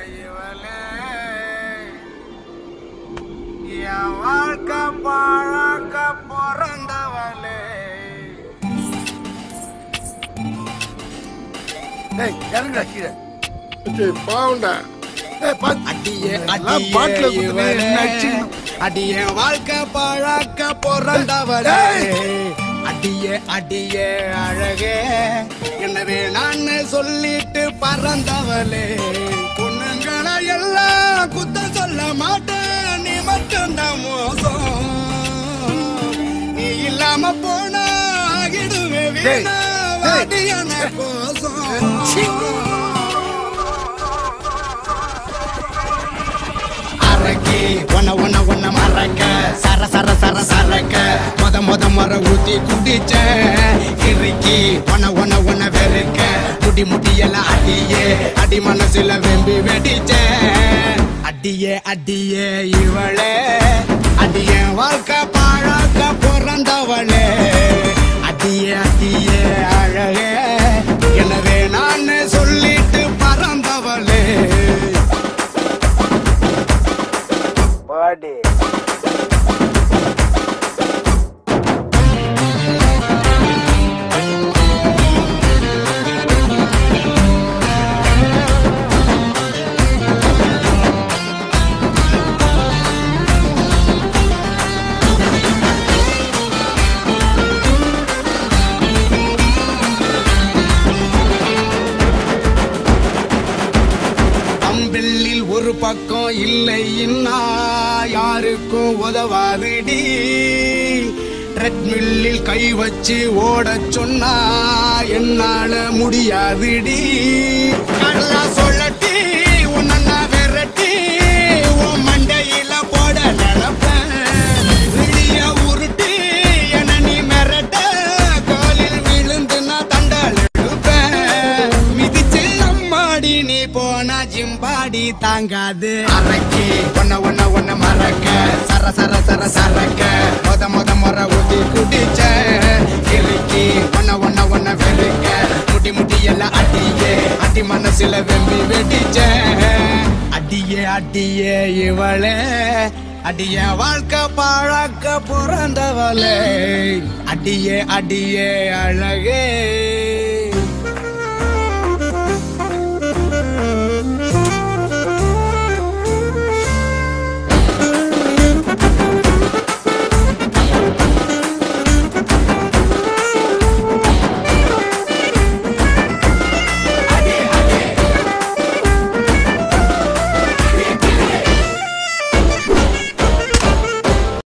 இவளே என் வாழ்க்கை பழக்க பிறந்தவளே டேய் இறங்குடா கீழே டேய் பாவண்டா டேய் பாத்து அடியே எல்லாம் பாட்டுல அடியே குத்துனே, இவளே என்னாச்சு? அடியே வாழ்க்கை பழக்க பிறந்தவளே டேய். அடியே அடியே அழகே எனவே நான் சொல்லிட்டு பறந்தவளே பொண்ணுங்களை எல்லாம் குத்தம் சொல்ல மாட்டேன் நீ மட்டும்தான் மோசம் நீ இல்லாம போனா ஆகிடுவே டேய், வீணா டேய். வாடியான கோசம் அரக்கி ஒன்ன ஒன்ன ஒன்ன மறக்க சர சர சர சரக்க மொத மொத மர ஊத்தி குடிச்ச இறுக்கி ஒன்ன ஒன்ன ஒன்ன வெறுக்க முடி முடியெல்லாம் அடியே அடி மனசுல வெம்பி வெடிச்ச அடியே அடியே இவளே அடியே வாழ்க்கை பாழாக்க பிறந்தவளே அடியே அடியே அழகே எனவே நான் சொல்லிட்டு பறந்தவளே பாடி அம்பிள்ளில் ஒரு பக்கம் இல்லை இன்னா யாருக்கும் உதவாதுடி ட்ரெட்மில்லில் கை வச்சு ஓடச் சொன்னா என்னால முடியாதுடி கடலா சொல்லட்டி உன்னை நான் விரட்டி உன் மண்டையில போட நினைப்பேன் விழிய உருட்டி என நீ மிரட்ட காலில் விழுந்து நான் தண்டால் எடுப்பேன் மிதிச்சு அம்மாடி நீ போனா ஜிம்பாடி தாங்காது அரக்கி ஒன்ன ஒன்ன ஒன்ன மறக்க சர சர சர சரக்க மொத மொத முறை ஊத்தி குடிச்ச இறுக்கி ஒன்ன ஒன்ன ஒன்ன வெறுக்க முடி முடி எல்லாம் அடியே அடி மனசுல வெம்பி வெடிச்ச அடியே அடியே இவளே அடிய வாழ்க்கை பழக்க பிறந்தவளே அடியே அடியே அழகே